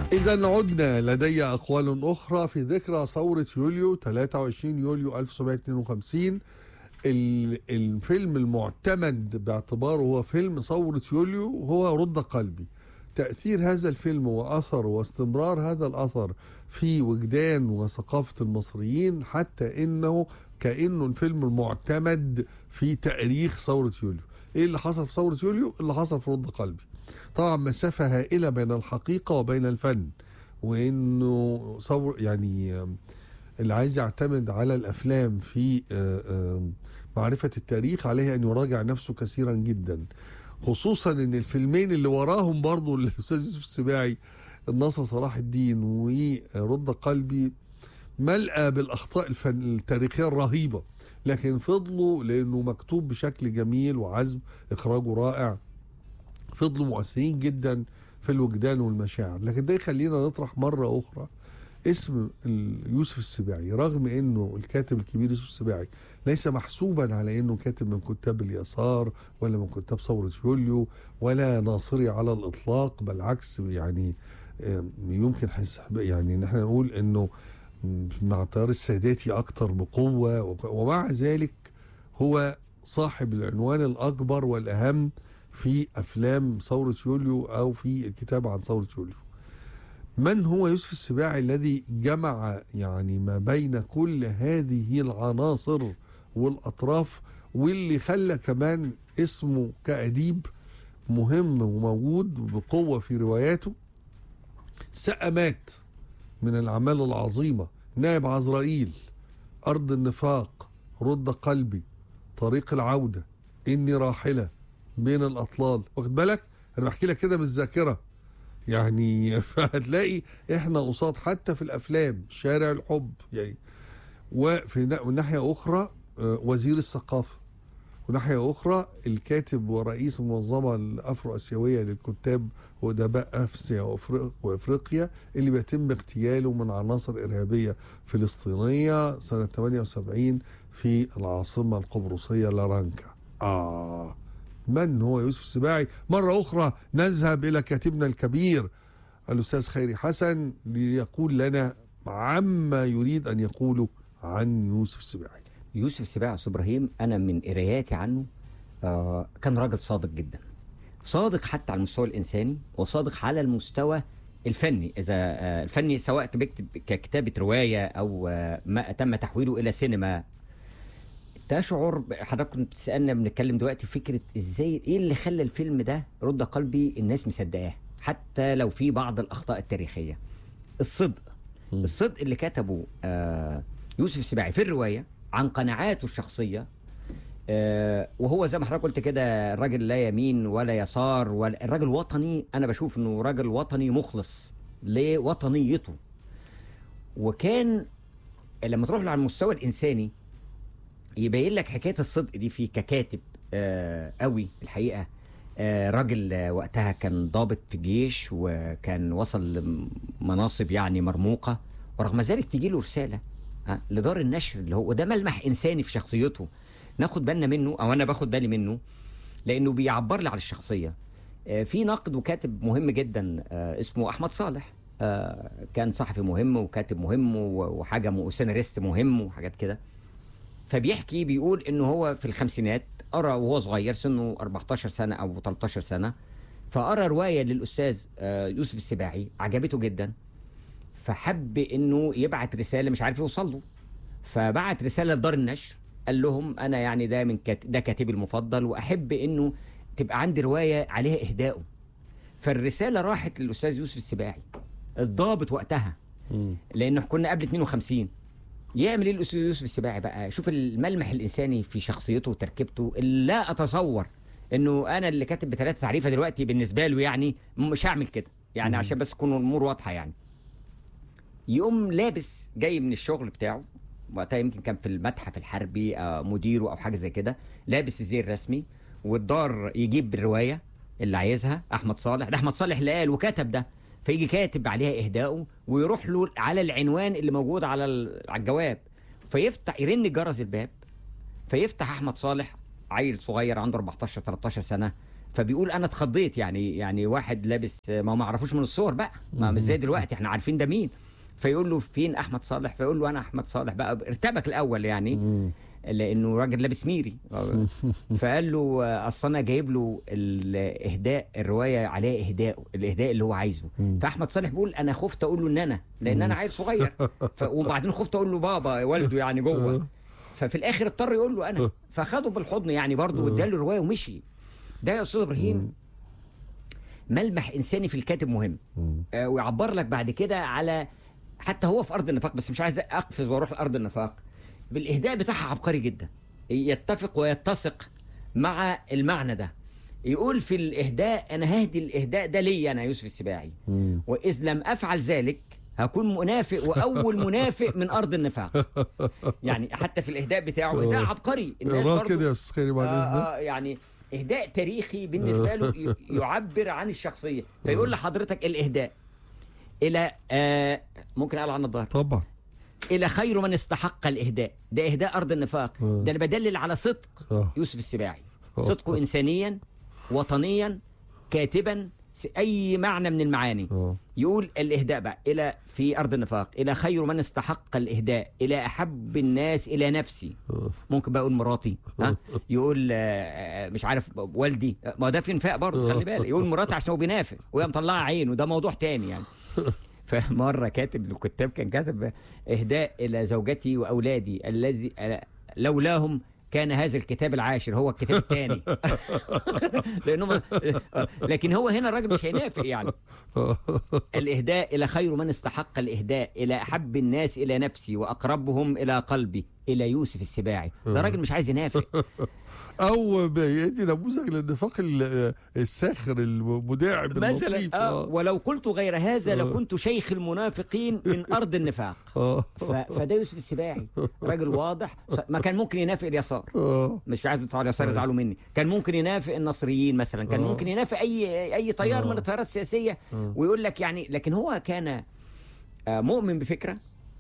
إذا عدنا لدي أقوال أخرى في ذكرى ثورة يوليو 23 يوليو 1952 ال- الفيلم المعتمد باعتباره هو فيلم ثورة يوليو هو رد قلبي تأثير هذا الفيلم وأثره واستمرار هذا الأثر في وجدان وثقافة المصريين حتى إنه كأنه الفيلم المعتمد في تاريخ ثورة يوليو إيه اللي حصل في ثورة يوليو اللي حصل في رد قلبي طبعا مسافة هائلة بين الحقيقة وبين الفن وإنه صور يعني آم، اللي عايز يعتمد على الافلام في آه، آه، معرفه التاريخ عليه ان يراجع نفسه كثيرا جدا خصوصا ان الفيلمين اللي وراهم برضو الاستاذ يوسف السباعي الناصر صلاح الدين ورد قلبي ملأى بالاخطاء الفن التاريخيه الرهيبه لكن فضلوا لانه مكتوب بشكل جميل وعذب اخراجه رائع فضلوا مؤثرين جدا في الوجدان والمشاعر لكن ده يخلينا نطرح مره اخرى اسم ال- يوسف السباعي رغم انه الكاتب الكبير يوسف السباعي ليس محسوبا على انه كاتب من كتاب اليسار ولا من كتاب ثوره يوليو ولا ناصري على الاطلاق بالعكس يعني آم، يمكن حسب يعني ان احنا نقول انه م، مع التيار الساداتي اكتر بقوه وك- ومع ذلك هو صاحب العنوان الاكبر والاهم في افلام ثوره يوليو او في الكتاب عن ثوره يوليو من هو يوسف السباعي الذي جمع يعني ما بين كل هذه العناصر والاطراف واللي خلى كمان اسمه كأديب مهم وموجود بقوة في رواياته سأمات من الأعمال العظيمة نائب عزرائيل أرض النفاق رد قلبي طريق العودة إني راحلة بين الأطلال واخد بالك أنا بحكي لك كده بالذاكرة يعني فهتلاقي احنا قصاد حتى في الافلام شارع الحب يعني وفي نا- من ناحيه اخرى آه، وزير الثقافه وناحيه اخرى الكاتب ورئيس المنظمه الافرو اسيويه للكتاب وادباء اسيا وأفريق- وافريقيا اللي بيتم اغتياله من عناصر ارهابيه فلسطينيه سنه 78 في العاصمه القبرصيه لارانكا اه من هو يوسف السباعي مرة أخرى نذهب إلى كاتبنا الكبير الأستاذ خيري حسن ليقول لنا عما يريد أن يقوله عن يوسف السباعي يوسف السباعي أستاذ ابراهيم انا من قراياتي عنه آه كان راجل صادق جدا صادق حتى على المستوى الانساني وصادق على المستوى الفني اذا آه الفني سواء بيكتب ككتابه روايه او آه ما تم تحويله الى سينما تشعر ب- حضرتك كنت بتسالنا بنتكلم دلوقتي فكره ازاي ايه اللي خلى الفيلم ده رد قلبي الناس مصدقاه حتى لو في بعض الاخطاء التاريخيه الصدق الصدق اللي كتبه آه يوسف السباعي في الروايه عن قناعاته الشخصيه آه وهو زي ما حضرتك قلت كده الراجل لا يمين ولا يسار ولا الراجل وطني انا بشوف انه راجل وطني مخلص لوطنيته وكان لما تروح له على المستوى الانساني يبين لك حكايه الصدق دي فيه ككاتب آه قوي الحقيقه آه راجل آه وقتها كان ضابط في الجيش وكان وصل لمناصب يعني مرموقه ورغم ذلك تجي له رساله ها لدار النشر اللي هو وده ملمح انساني في شخصيته ناخد بالنا منه او انا باخد بالي منه لانه بيعبر لي على الشخصيه آه، في ناقد وكاتب مهم جدا آه، اسمه احمد صالح آه، كان صحفي مهم وكاتب مهم و- وحاجه م- وسيناريست مهم وحاجات كده فبيحكي بيقول انه هو في الخمسينات قرا وهو صغير سنه 14 سنه او 13 سنه فقرا روايه للاستاذ آه، يوسف السباعي عجبته جدا فحب انه يبعت رساله مش عارف يوصل له فبعت رساله لدار النشر قال لهم انا يعني ده من كات... ده كاتبي المفضل واحب انه تبقى عندي روايه عليها اهدائه فالرساله راحت للاستاذ يوسف السباعي الضابط وقتها لانه كنا قبل 52 يعمل ايه الاستاذ يوسف السباعي بقى شوف الملمح الانساني في شخصيته وتركيبته اللي لا اتصور انه انا اللي كاتب بثلاثه تعريفه دلوقتي بالنسبه له يعني مش هعمل كده يعني عشان بس تكون الامور واضحه يعني يقوم لابس جاي من الشغل بتاعه وقتها يمكن كان في المتحف الحربي آه، مديره او حاجه زي كده لابس الزي الرسمي والدار يجيب الروايه اللي عايزها احمد صالح ده احمد صالح اللي قال وكتب ده فيجي كاتب عليها اهدائه ويروح له على العنوان اللي موجود على ال- على الجواب فيفتح يرن جرس الباب فيفتح احمد صالح عيل صغير عنده 14 13 سنه فبيقول انا اتخضيت يعني يعني واحد لابس ما هو ما عرفوش من الصور بقى ما مش زي دلوقتي احنا عارفين ده مين فيقول له فين احمد صالح فيقول له انا احمد صالح بقى ارتبك الاول يعني مم. لانه راجل لابس ميري فقال له آه، اصل انا جايب له الاهداء الروايه عليها اهداء الاهداء اللي هو عايزه فاحمد صالح بيقول انا خفت اقول له ان انا لان انا عيل صغير ف... وبعدين خفت اقول له بابا والده يعني جوه ففي الاخر اضطر يقول له انا فخده بالحضن يعني برضه واداله الروايه ومشي ده يا استاذ ابراهيم ملمح انساني في الكاتب مهم مم. آه، ويعبر لك بعد كده على حتى هو في ارض النفاق بس مش عايز اقفز واروح لارض النفاق بالاهداء بتاعها عبقري جدا يتفق ويتسق مع المعنى ده يقول في الاهداء انا ههدي الاهداء ده ليا انا يوسف السباعي مم. واذ لم افعل ذلك هكون منافق واول منافق من ارض النفاق يعني حتى في الاهداء بتاعه اهداء عبقري الناس اقراه برضو كده يا استاذ خيري بعد آه اذنك آه يعني اهداء تاريخي بالنسبه له ي- يعبر عن الشخصيه فيقول لحضرتك الاهداء الى آه ممكن اقلع عن الظهر طبعا الى خير من استحق الاهداء ده اهداء ارض النفاق آه. ده انا بدلل على صدق آه. يوسف السباعي آه. صدقه انسانيا وطنيا كاتبا س- اي معنى من المعاني اه يقول الاهداء بقى الى في ارض النفاق الى خير من استحق الاهداء الى احب الناس الى نفسي آه. ممكن بقى يقول مراتي ها يقول آه، آه، مش عارف والدي آه، ما هو ده في انفاق برضه خلي بالك يقول مراتي عشان هو بينافق وهي مطلعه عينه ده موضوع تاني يعني فمره كاتب من الكتاب كان كاتب اهداء الى زوجتي واولادي الذي آه، لولاهم كان هذا الكتاب العاشر هو الكتاب الثاني لانهم آه، لكن هو هنا الراجل مش هينافق يعني الإهداء إلى خير من استحق الإهداء إلى أحب الناس إلى نفسي وأقربهم إلى قلبي إلى يوسف السباعي ده راجل مش عايز ينافق او بيدي نموذج للنفاق ال- الساخر المداعب مثلا اللطيف آه اه ولو قلت غير هذا لكنت شيخ المنافقين من أرض النفاق اه ف... فده يوسف السباعي راجل واضح ص- ما كان ممكن ينافق اليسار اه مش عارف بتوع اليسار يزعلوا مني كان ممكن ينافق النصريين مثلا كان آه. ممكن ينافق اي اي تيار آه. من التيارات السياسيه آه. ويقول لك يعني لكن هو كان آه، مؤمن بفكره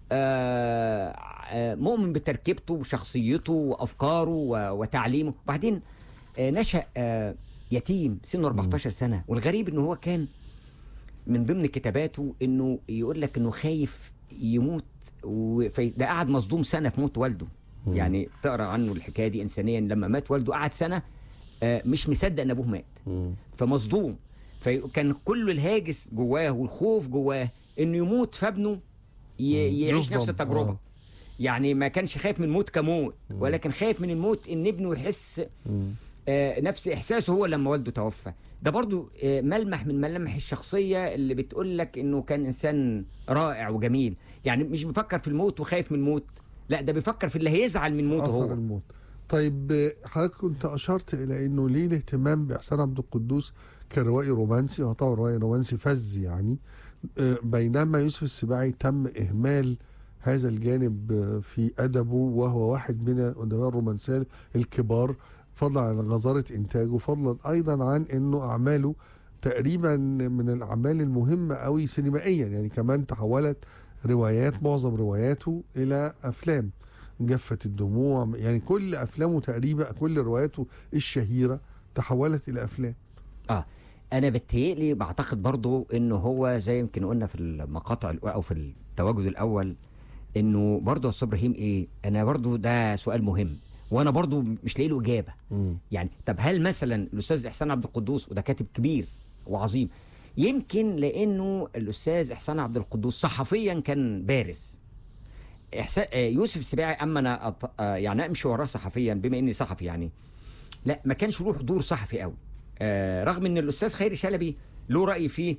آه، آه، مؤمن بتركيبته وشخصيته وافكاره و- وتعليمه وبعدين آه، نشا آه، يتيم سنه 14 سنه والغريب انه هو كان من ضمن كتاباته انه يقول لك انه خايف يموت و- في- ده قعد مصدوم سنه في موت والده يعني تقرا عنه الحكايه دي انسانيا لما مات والده قعد سنه آه، مش مصدق ان ابوه مات مم. فمصدوم فكان كل الهاجس جواه والخوف جواه انه يموت فابنه ي- يعيش يصدم. نفس التجربه آه. يعني ما كانش خايف من الموت كموت ولكن خايف من الموت ان ابنه يحس مم. آه، نفس احساسه هو لما والده توفى ده برضو آه، ملمح من ملامح الشخصيه اللي بتقول لك انه كان انسان رائع وجميل يعني مش بيفكر في الموت وخايف من الموت لا ده بيفكر في اللي هيزعل من موته اثر هو الموت طيب آه، حضرتك كنت اشرت الى انه ليه الاهتمام باحسان عبد القدوس كروائي رومانسي هو طبعا روائي رومانسي فز يعني آه، بينما يوسف السباعي تم اهمال هذا الجانب آه، في ادبه وهو واحد من ادباء الرومانسيه الكبار فضلا عن غزاره انتاجه فضلا ايضا عن انه اعماله تقريبا من الاعمال المهمه قوي سينمائيا يعني كمان تحولت روايات معظم رواياته الى افلام جفت الدموع يعني كل افلامه تقريبا كل رواياته الشهيره تحولت الى افلام اه انا بتهيألي بعتقد برضو انه هو زي يمكن قلنا في المقاطع الأولى او في التواجد الاول انه برضو يا استاذ ابراهيم ايه انا برضو ده سؤال مهم وانا برضو مش لاقي له اجابه يعني طب هل مثلا الاستاذ احسان عبد القدوس وده كاتب كبير وعظيم يمكن لانه الاستاذ احسان عبد القدوس صحفيا كان بارز إحسان آه، يوسف السباعي اما انا أط... آه، يعني امشي وراه صحفيا بما اني صحفي يعني لا ما كانش له حضور صحفي قوي آه رغم ان الاستاذ خيري شلبي له راي فيه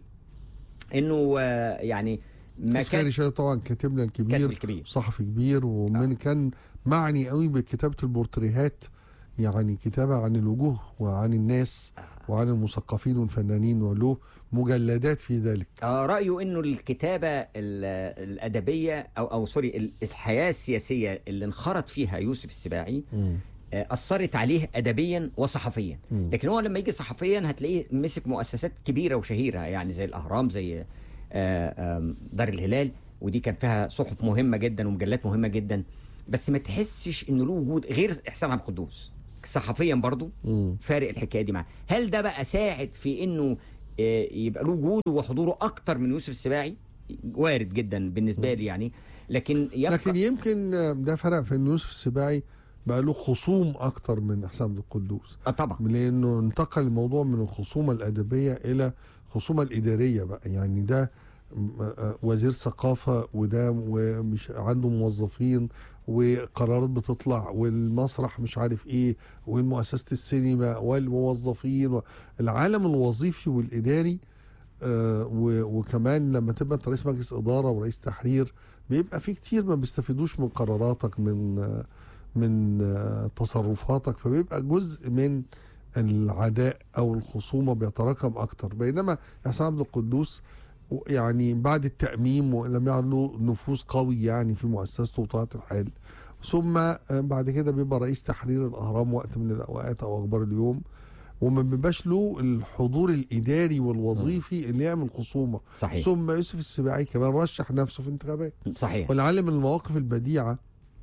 انه آه يعني ما أستاذ خيري كان شاهد طبعا كاتبنا كاتب الكبير الكبير صحفي كبير ومن كان معني قوي بكتابه البورتريهات يعني كتابه عن الوجوه وعن الناس وعن المثقفين والفنانين وله مجلدات في ذلك آه رايه انه الكتابه ال- الادبيه او او سوري ال- الحياه السياسيه اللي انخرط فيها يوسف السباعي آه، اثرت عليه ادبيا وصحفيا مم. لكن هو لما يجي صحفيا هتلاقيه مسك مؤسسات كبيره وشهيره يعني زي الاهرام زي آه، آم، دار الهلال ودي كان فيها صحف مهمه جدا ومجلات مهمه جدا بس ما تحسش انه له وجود غير احسان عبد القدوس صحفيا برضو مم. فارق الحكايه دي معاه هل ده بقى ساعد في انه آه، يبقى له وجوده وحضوره اكتر من يوسف السباعي وارد جدا بالنسبه لي يعني لكن يبقى لكن يمكن ده فرق في ان يوسف السباعي بقى له خصوم اكتر من حسام عبد القدوس اه طبعا لانه انتقل الموضوع من الخصومه الادبيه الى الخصومه الاداريه بقى يعني ده م- آه وزير ثقافه وده ومش عنده موظفين وقرارات بتطلع والمسرح مش عارف ايه والمؤسسه السينما والموظفين العالم الوظيفي والاداري آه، و- وكمان لما تبقى انت رئيس مجلس اداره ورئيس تحرير بيبقى في كتير ما بيستفيدوش من قراراتك من آه، من آه، تصرفاتك فبيبقى جزء من العداء او الخصومه بيتراكم اكتر بينما حسام عبد القدوس و- يعني بعد التأميم ولم يعد له نفوذ قوي يعني في مؤسسته وطاعة الحال ثم آه، بعد كده بيبقى رئيس تحرير الأهرام وقت من الأوقات أو أخبار اليوم وما بيبقاش له الحضور الإداري والوظيفي اللي يعمل خصومة صحيح ثم يوسف السباعي كمان رشح نفسه في انتخابات صحيح ولعل من المواقف البديعة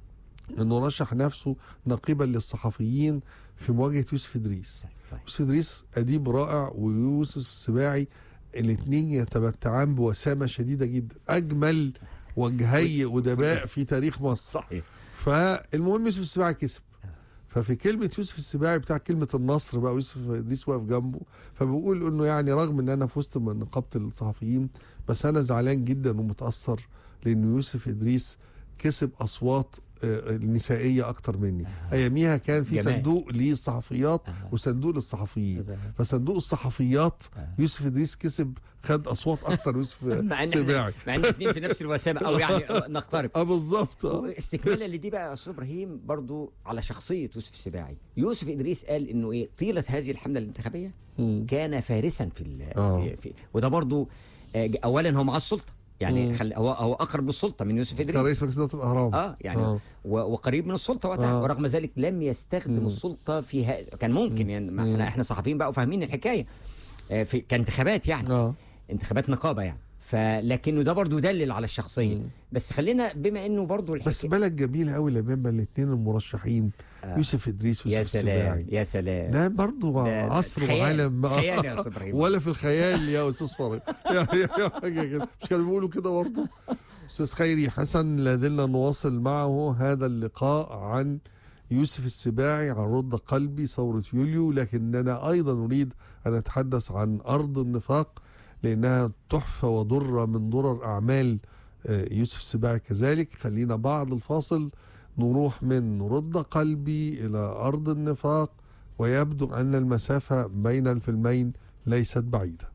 انه رشح نفسه نقيبا للصحفيين في مواجهة يوسف إدريس صحيح. يوسف إدريس أديب رائع ويوسف السباعي الاثنين يتمتعان بوسامة شديدة جدا أجمل وجهي أدباء في تاريخ مصر صحيح فالمهم يوسف السباعي كسب ففي كلمة يوسف السباعي بتاع كلمة النصر بقى يوسف إدريس واقف جنبه فبيقول إنه يعني رغم إن أنا فزت من نقابة الصحفيين بس أنا زعلان جدا ومتأثر لأن يوسف إدريس كسب أصوات آه، النسائية أكتر مني أياميها كان في جمال. صندوق للصحفيات آه. وصندوق للصحفيين صحيح. فصندوق الصحفيات آه. يوسف إدريس كسب خد أصوات أكتر يوسف مع ان احنا السباعي مع ان الاثنين في نفس الوسامه او يعني نقترب اه بالظبط اه استكمالا لدي بقى يا استاذ ابراهيم برضو على شخصيه يوسف السباعي يوسف ادريس قال انه ايه طيله هذه الحمله الانتخابيه مم. كان فارسا في, ال- آه. في, في وده برضو آه، اولا هو مع السلطه يعني مم. خل هو هو اقرب للسلطه من يوسف كان ادريس رئيس مجلس إدارة الأهرام اه يعني آه. و- وقريب من السلطه وقتها آه. ورغم ذلك لم يستخدم مم. السلطه في هذا كان ممكن يعني ما مم. احنا احنا صحفيين بقى وفاهمين الحكايه آه، في كانتخابات يعني اه انتخابات نقابه يعني فلكنه ده برضو يدلل على الشخصيه مم. بس خلينا بما انه برضو الحكايه بس بلد جميل قوي لما يبقى الاثنين المرشحين آه. يوسف ادريس يا ويوسف سلام السباعي يا سلام ده برضه ده- ده عصر خيال. وعالم خيال يا أستاذ إبراهيم. ولا في الخيال يا استاذ فرج يعني حاجه كده مش كانوا بيقولوا كده برضه استاذ خيري حسن لا زلنا نواصل معه هذا اللقاء عن يوسف السباعي عن رد قلبي ثورة يوليو لكننا أيضا نريد أن نتحدث عن أرض النفاق لأنها تحفة وضرة من ضرر أعمال آه، يوسف السباعي كذلك خلينا بعد الفاصل نروح من رد قلبي إلى أرض النفاق ويبدو أن المسافة بين الفيلمين ليست بعيدة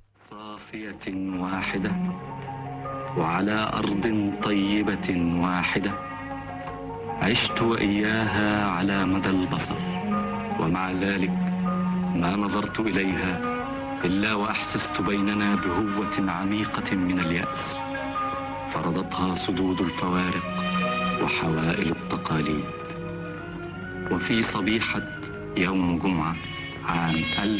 صافية واحدة وعلى أرض طيبة واحدة عشت وإياها على مدى البصر ومع ذلك ما نظرت إليها إلا وأحسست بيننا بهوة عميقة من اليأس فرضتها صدود الفوارق وحوائل التقاليد وفي صبيحة يوم جمعة عام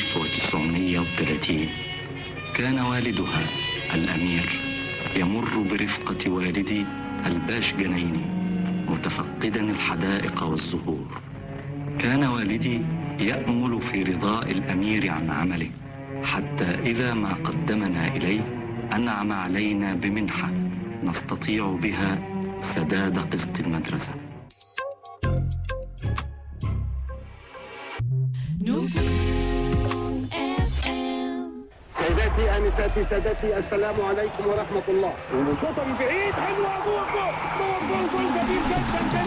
1930 كان والدها الأمير يمر برفقة والدي الباش جنيني متفقدا الحدائق والزهور كان والدي يأمل في رضاء الأمير عن عمله حتى إذا ما قدمنا إليه أنعم علينا بمنحة نستطيع بها سداد قسط المدرسة نجوم FM سيداتي انساتي سادتي السلام عليكم ورحمه الله وشوطه من بعيد حلوه جول جول جول جول جول جميل جدا